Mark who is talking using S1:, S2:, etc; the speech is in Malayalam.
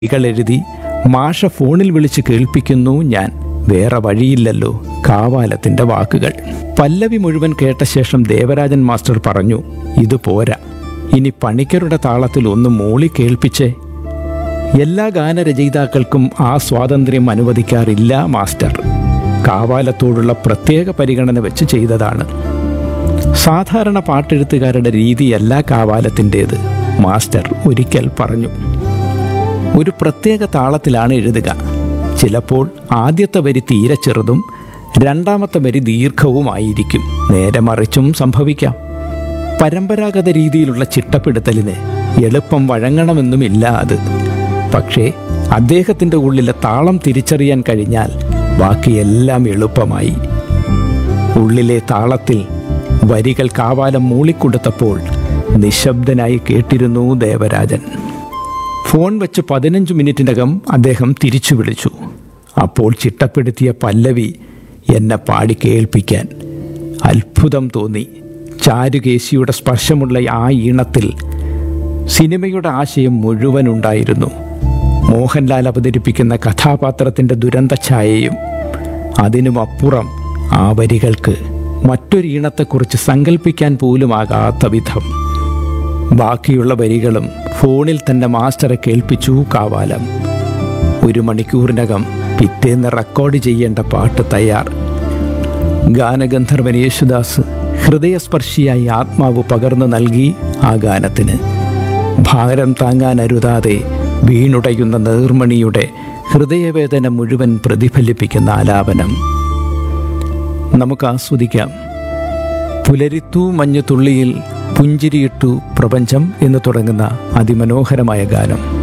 S1: ഇകൾ എഴുതി മാഷ ഫോണിൽ വിളിച്ച് കേൾപ്പിക്കുന്നു ഞാൻ വേറെ വഴിയില്ലല്ലോ കാവാലത്തിന്റെ വാക്കുകൾ പല്ലവി മുഴുവൻ കേട്ട ശേഷം ദേവരാജൻ മാസ്റ്റർ പറഞ്ഞു ഇത് പോരാ ഇനി പണിക്കരുടെ താളത്തിൽ ഒന്ന് മൂളി കേൾപ്പിച്ചേ എല്ലാ ഗാനരചയിതാക്കൾക്കും ആ സ്വാതന്ത്ര്യം അനുവദിക്കാറില്ല മാസ്റ്റർ കാവാലത്തോടുള്ള പ്രത്യേക പരിഗണന വെച്ച് ചെയ്തതാണ് സാധാരണ പാട്ടെഴുത്തുകാരുടെ രീതിയല്ല കാവാലത്തിൻ്റേത് മാസ്റ്റർ ഒരിക്കൽ പറഞ്ഞു ഒരു പ്രത്യേക താളത്തിലാണ് എഴുതുക ചിലപ്പോൾ ആദ്യത്തെ വരി തീരെ ചെറുതും രണ്ടാമത്തെ വരി ദീർഘവുമായിരിക്കും നേരെ മറിച്ചും സംഭവിക്കാം പരമ്പരാഗത രീതിയിലുള്ള ചിട്ടപ്പെടുത്തലിന് എളുപ്പം വഴങ്ങണമെന്നുമില്ല അത് പക്ഷേ അദ്ദേഹത്തിൻ്റെ ഉള്ളിലെ താളം തിരിച്ചറിയാൻ കഴിഞ്ഞാൽ ബാക്കിയെല്ലാം എളുപ്പമായി ഉള്ളിലെ താളത്തിൽ വരികൾ കാവാലം മൂളിക്കൊടുത്തപ്പോൾ നിശബ്ദനായി കേട്ടിരുന്നു ദേവരാജൻ ഫോൺ വെച്ച് പതിനഞ്ച് മിനിറ്റിനകം അദ്ദേഹം തിരിച്ചു വിളിച്ചു അപ്പോൾ ചിട്ടപ്പെടുത്തിയ പല്ലവി എന്നെ പാടി കേൾപ്പിക്കാൻ അത്ഭുതം തോന്നി ചാരുകേശിയുടെ സ്പർശമുള്ള ആ ഈണത്തിൽ സിനിമയുടെ ആശയം മുഴുവൻ ഉണ്ടായിരുന്നു മോഹൻലാൽ അവതരിപ്പിക്കുന്ന കഥാപാത്രത്തിൻ്റെ ദുരന്ത ഛായയും അതിനുമപ്പുറം ആ വരികൾക്ക് മറ്റൊരു ഈണത്തെക്കുറിച്ച് സങ്കല്പിക്കാൻ പോലുമാകാത്ത വിധം ബാക്കിയുള്ള വരികളും ഫോണിൽ തന്നെ മാസ്റ്ററെ കേൾപ്പിച്ചു കാവാലം ഒരു മണിക്കൂറിനകം പിറ്റേന്ന് റെക്കോർഡ് ചെയ്യേണ്ട പാട്ട് തയ്യാർ ഗാനഗന്ധർവൻ യേശുദാസ് ഹൃദയസ്പർശിയായി ആത്മാവ് പകർന്നു നൽകി ആ ഗാനത്തിന് ഭാരം താങ്ങാനരുതാതെ വീണുടയുന്ന നേർമണിയുടെ ഹൃദയവേദന മുഴുവൻ പ്രതിഫലിപ്പിക്കുന്ന ആലാപനം നമുക്ക് ആസ്വദിക്കാം പുലരിത്തു മഞ്ഞുതുള്ളിയിൽ പുഞ്ചിരിയിട്ടു പ്രപഞ്ചം എന്ന് തുടങ്ങുന്ന അതിമനോഹരമായ ഗാനം